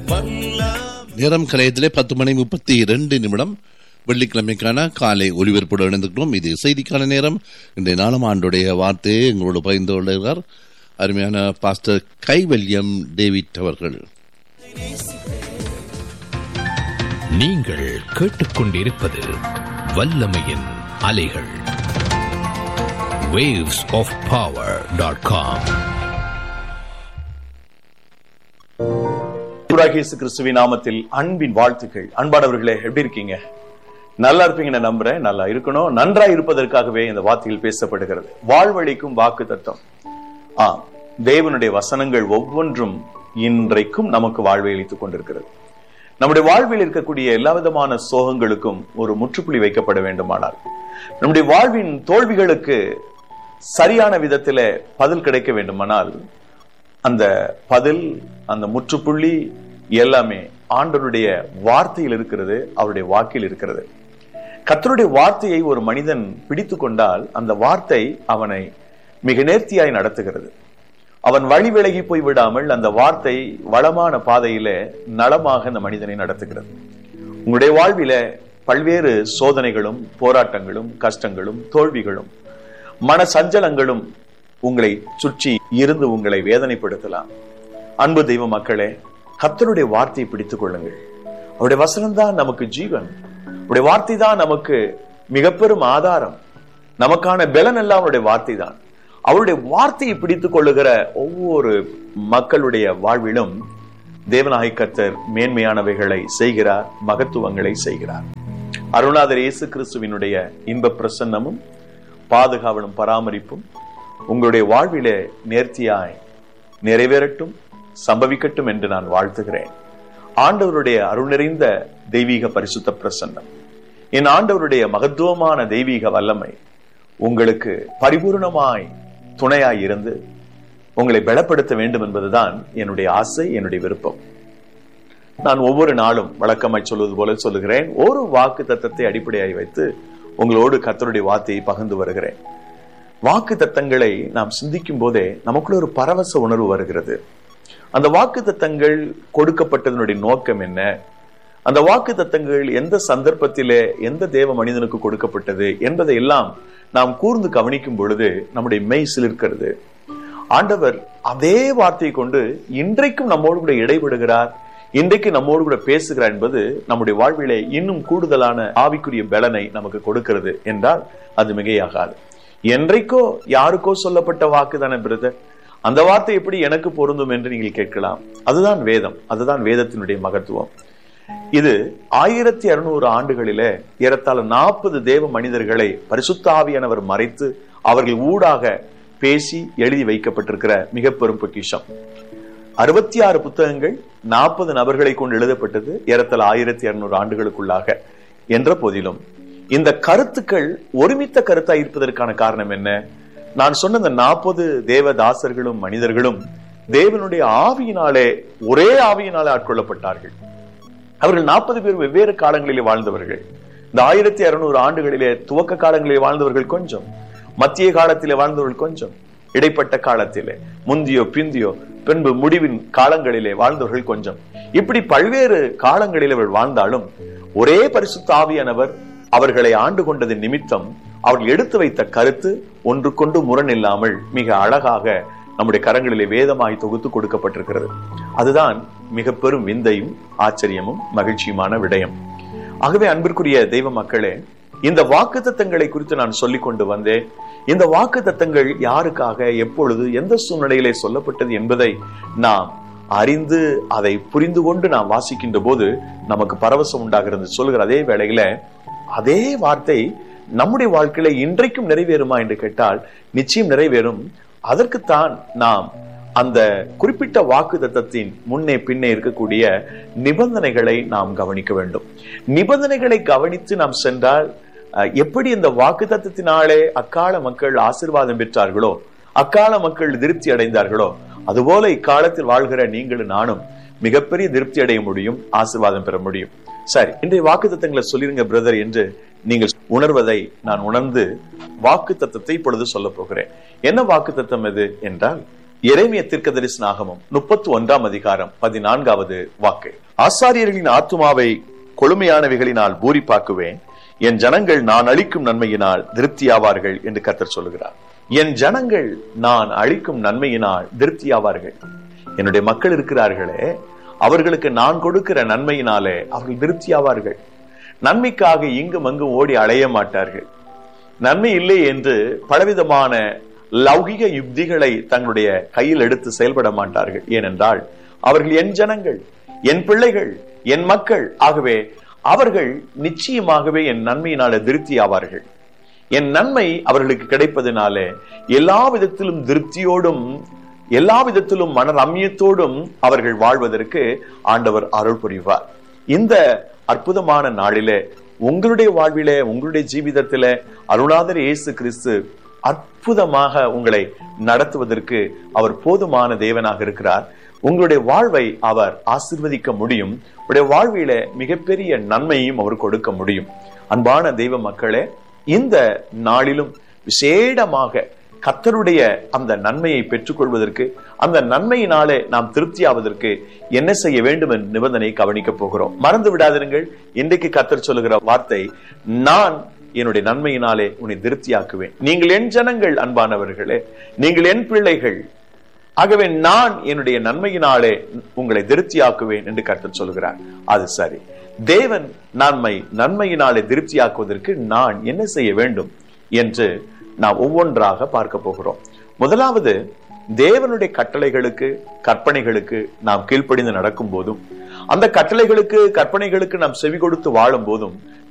நேரம் கலையத்திலே பத்து மணி முப்பத்தி இரண்டு நிமிடம் வெள்ளிக்கிழமைக்கான காலை ஒலிபரப்போடு இணைந்திருக்கிறோம் இது செய்திக்கான நேரம் இன்றைய நாலாம் ஆண்டுடைய வார்த்தையை எங்களோடு பகிர்ந்து கொள்கிறார் அருமையான பாஸ்டர் கைவல்யம் டேவிட் அவர்கள் நீங்கள் கேட்டுக்கொண்டிருப்பது வல்லமையின் அலைகள் waves of power.com ஆண்டவராகிய இயேசு கிறிஸ்துவின் நாமத்தில் அன்பின் வாழ்த்துக்கள் அன்பானவர்களே எப்படி இருக்கீங்க நல்லா இருப்பீங்கன்னு நம்புறேன் நல்லா இருக்கணும் நன்றா இருப்பதற்காகவே இந்த வார்த்தைகள் பேசப்படுகிறது வாழ்வழிக்கும் வாக்கு தத்துவம் ஆ தேவனுடைய வசனங்கள் ஒவ்வொன்றும் இன்றைக்கும் நமக்கு வாழ்வை அளித்துக் கொண்டிருக்கிறது நம்முடைய வாழ்வில் இருக்கக்கூடிய எல்லா விதமான சோகங்களுக்கும் ஒரு முற்றுப்புள்ளி வைக்கப்பட வேண்டுமானால் நம்முடைய வாழ்வின் தோல்விகளுக்கு சரியான விதத்தில பதில் கிடைக்க வேண்டுமானால் அந்த பதில் அந்த முற்றுப்புள்ளி எல்லாமே ஆண்டவருடைய வார்த்தையில் இருக்கிறது அவருடைய வாக்கில் இருக்கிறது கத்தருடைய வார்த்தையை ஒரு மனிதன் பிடித்து கொண்டால் அந்த வார்த்தை அவனை மிக நேர்த்தியாய் நடத்துகிறது அவன் வழி விலகி போய் விடாமல் அந்த வார்த்தை வளமான பாதையில நலமாக அந்த மனிதனை நடத்துகிறது உங்களுடைய வாழ்வில பல்வேறு சோதனைகளும் போராட்டங்களும் கஷ்டங்களும் தோல்விகளும் மன சஞ்சலங்களும் உங்களை சுற்றி இருந்து உங்களை வேதனைப்படுத்தலாம் அன்பு தெய்வ மக்களே கர்த்தருடைய வார்த்தையை பிடித்துக் கொள்ளுங்கள் அவருடைய வசனம் தான் நமக்கு ஜீவன் அவருடைய வார்த்தை தான் நமக்கு மிக பெரும் ஆதாரம் நமக்கான பலன் எல்லாம் அவருடைய வார்த்தை தான் அவருடைய வார்த்தையை பிடித்துக் கொள்ளுகிற ஒவ்வொரு மக்களுடைய வாழ்விலும் தேவநாயக கர்த்தர் மேன்மையானவைகளை செய்கிறார் மகத்துவங்களை செய்கிறார் அருணாதர் இயேசு கிறிஸ்துவினுடைய இன்ப பிரசன்னமும் பாதுகாவலும் பராமரிப்பும் உங்களுடைய வாழ்விலே நேர்த்தியாய் நிறைவேறட்டும் சம்பவிக்கட்டும் என்று நான் வாழ்த்துகிறேன் ஆண்டவருடைய அருள் நிறைந்த தெய்வீக பரிசுத்த பிரசன்னம் என் ஆண்டவருடைய மகத்துவமான தெய்வீக வல்லமை உங்களுக்கு பரிபூர்ணமாய் துணையாய் இருந்து உங்களை பலப்படுத்த வேண்டும் என்பதுதான் என்னுடைய ஆசை என்னுடைய விருப்பம் நான் ஒவ்வொரு நாளும் வழக்கமாய் சொல்வது போல சொல்லுகிறேன் ஒரு வாக்கு தத்தத்தை அடிப்படையாய் வைத்து உங்களோடு கர்த்தருடைய வார்த்தையை பகிர்ந்து வருகிறேன் வாக்கு தத்தங்களை நாம் சிந்திக்கும் போதே நமக்குள்ள ஒரு பரவச உணர்வு வருகிறது அந்த வாக்கு தத்தங்கள் கொடுக்கப்பட்டதனுடைய நோக்கம் என்ன அந்த வாக்கு தத்தங்கள் எந்த சந்தர்ப்பத்திலே எந்த தேவ மனிதனுக்கு கொடுக்கப்பட்டது என்பதை எல்லாம் நாம் கூர்ந்து கவனிக்கும் பொழுது நம்முடைய மெய் சிலிர்க்கிறது ஆண்டவர் அதே வார்த்தையை கொண்டு இன்றைக்கும் நம்மோடு கூட இடைபடுகிறார் இன்றைக்கு நம்மோடு கூட பேசுகிறார் என்பது நம்முடைய வாழ்விலே இன்னும் கூடுதலான ஆவிக்குரிய பலனை நமக்கு கொடுக்கிறது என்றால் அது மிகையாகாது என்றைக்கோ யாருக்கோ சொல்லப்பட்ட வாக்கு தானே பிரதர் அந்த வார்த்தை எப்படி எனக்கு பொருந்தும் என்று நீங்கள் கேட்கலாம் அதுதான் வேதம் அதுதான் வேதத்தினுடைய மகத்துவம் இது ஆயிரத்தி அறுநூறு ஆண்டுகளிலே ஏறத்தாழ நாற்பது தேவ மனிதர்களை பரிசுத்த ஆவியானவர் மறைத்து அவர்கள் ஊடாக பேசி எழுதி வைக்கப்பட்டிருக்கிற மிக பெரும் பொக்கிஷம் அறுபத்தி ஆறு புத்தகங்கள் நாற்பது நபர்களை கொண்டு எழுதப்பட்டது ஏறத்தாழ ஆயிரத்தி அறுநூறு ஆண்டுகளுக்குள்ளாக என்ற போதிலும் இந்த கருத்துக்கள் ஒருமித்த கருத்தா இருப்பதற்கான காரணம் என்ன நான் சொன்ன இந்த நாற்பது தேவதாசர்களும் மனிதர்களும் தேவனுடைய ஆவியினாலே ஒரே ஆவியினாலே ஆட்கொள்ளப்பட்டார்கள் அவர்கள் நாற்பது பேர் வெவ்வேறு காலங்களிலே வாழ்ந்தவர்கள் இந்த ஆயிரத்தி அறுநூறு ஆண்டுகளிலே துவக்க காலங்களிலே வாழ்ந்தவர்கள் கொஞ்சம் மத்திய காலத்திலே வாழ்ந்தவர்கள் கொஞ்சம் இடைப்பட்ட காலத்திலே முந்தியோ பிந்தியோ பின்பு முடிவின் காலங்களிலே வாழ்ந்தவர்கள் கொஞ்சம் இப்படி பல்வேறு காலங்களில் அவர்கள் வாழ்ந்தாலும் ஒரே பரிசுத்த ஆவியானவர் அவர்களை ஆண்டு கொண்டதின் நிமித்தம் அவர்கள் எடுத்து வைத்த கருத்து ஒன்றுக்கொண்டு முரண் இல்லாமல் மிக அழகாக நம்முடைய கரங்களிலே வேதமாய் தொகுத்து கொடுக்கப்பட்டிருக்கிறது அதுதான் மிக பெரும் விந்தையும் ஆச்சரியமும் மகிழ்ச்சியுமான விடயம் ஆகவே அன்பிற்குரிய தெய்வ மக்களே இந்த வாக்கு தத்தங்களை குறித்து நான் சொல்லிக் கொண்டு வந்தேன் இந்த வாக்கு தத்தங்கள் யாருக்காக எப்பொழுது எந்த சூழ்நிலையிலே சொல்லப்பட்டது என்பதை நாம் அறிந்து அதை புரிந்து கொண்டு நாம் வாசிக்கின்ற போது நமக்கு பரவசம் உண்டாகிறது சொல்கிற அதே வேளையில அதே வார்த்தை நம்முடைய வாழ்க்கையில இன்றைக்கும் நிறைவேறுமா என்று கேட்டால் நிச்சயம் நிறைவேறும் அதற்குத்தான் நாம் அந்த குறிப்பிட்ட வாக்கு தத்தத்தின் முன்னே பின்னே இருக்கக்கூடிய நிபந்தனைகளை நாம் கவனிக்க வேண்டும் நிபந்தனைகளை கவனித்து நாம் சென்றால் எப்படி இந்த வாக்கு தத்தத்தினாலே அக்கால மக்கள் ஆசிர்வாதம் பெற்றார்களோ அக்கால மக்கள் திருப்தி அடைந்தார்களோ அதுபோல இக்காலத்தில் வாழ்கிற நீங்களும் நானும் மிகப்பெரிய திருப்தி அடைய முடியும் ஆசிர்வாதம் பெற முடியும் சரி இன்றைய வாக்கு தத்தங்களை சொல்லிருங்க பிரதர் என்று நீங்கள் உணர்வதை நான் உணர்ந்து வாக்கு தத்தத்தை இப்பொழுது சொல்ல போகிறேன் என்ன வாக்கு தத்தம் எது என்றால் எரேமிய தீர்க்க தரிசனாகமும் முப்பத்தி ஒன்றாம் அதிகாரம் பதினான்காவது வாக்கு ஆசாரியர்களின் ஆத்துமாவை கொழுமையானவைகளினால் பூரிப்பாக்குவேன் என் ஜனங்கள் நான் அளிக்கும் நன்மையினால் திருப்தியாவார்கள் என்று கர்த்தர் சொல்லுகிறார் என் ஜனங்கள் நான் அளிக்கும் நன்மையினால் திருப்தியாவார்கள் என்னுடைய மக்கள் இருக்கிறார்களே அவர்களுக்கு நான் கொடுக்கிற நன்மையினாலே அவர்கள் திருப்தியாவார்கள் நன்மைக்காக இங்கும் அங்கும் ஓடி அலைய மாட்டார்கள் நன்மை இல்லை என்று பலவிதமான லௌகிக யுக்திகளை தங்களுடைய கையில் எடுத்து செயல்பட மாட்டார்கள் ஏனென்றால் அவர்கள் என் ஜனங்கள் என் பிள்ளைகள் என் மக்கள் ஆகவே அவர்கள் நிச்சயமாகவே என் நன்மையினால திருப்தி ஆவார்கள் என் நன்மை அவர்களுக்கு கிடைப்பதனாலே எல்லா விதத்திலும் திருப்தியோடும் எல்லா விதத்திலும் மன ரம்யத்தோடும் அவர்கள் வாழ்வதற்கு ஆண்டவர் அருள் புரிவார் இந்த அற்புதமான நாளிலே உங்களுடைய வாழ்விலே உங்களுடைய ஜீவிதத்திலே அருளாதர் இயேசு கிறிஸ்து அற்புதமாக உங்களை நடத்துவதற்கு அவர் போதுமான தேவனாக இருக்கிறார் உங்களுடைய வாழ்வை அவர் ஆசிர்வதிக்க முடியும் உங்களுடைய வாழ்வில மிகப்பெரிய நன்மையும் அவர் கொடுக்க முடியும் அன்பான தெய்வ மக்களே இந்த நாளிலும் விசேடமாக கத்தருடைய அந்த நன்மையை பெற்றுக்கொள்வதற்கு அந்த நன்மையினாலே நாம் திருப்தியாவதற்கு என்ன செய்ய வேண்டும் என்ற நிபந்தனை கவனிக்க போகிறோம் மறந்து விடாதிருங்கள் இன்றைக்கு கத்தர் சொல்லுகிற வார்த்தை நான் என்னுடைய நன்மையினாலே உன்னை திருப்தியாக்குவேன் நீங்கள் என் ஜனங்கள் அன்பானவர்களே நீங்கள் என் பிள்ளைகள் ஆகவே நான் என்னுடைய நன்மையினாலே உங்களை திருப்தியாக்குவேன் என்று கர்த்தர் சொல்கிறார் அது சரி தேவன் நன்மை நன்மையினாலே திருப்தியாக்குவதற்கு நான் என்ன செய்ய வேண்டும் என்று நாம் ஒவ்வொன்றாக பார்க்க போகிறோம் முதலாவது தேவனுடைய கட்டளைகளுக்கு கற்பனைகளுக்கு நாம் கீழ்ப்படிந்து நடக்கும் போதும் அந்த கட்டளைகளுக்கு கற்பனைகளுக்கு நாம் செவி கொடுத்து வாழும் போதும்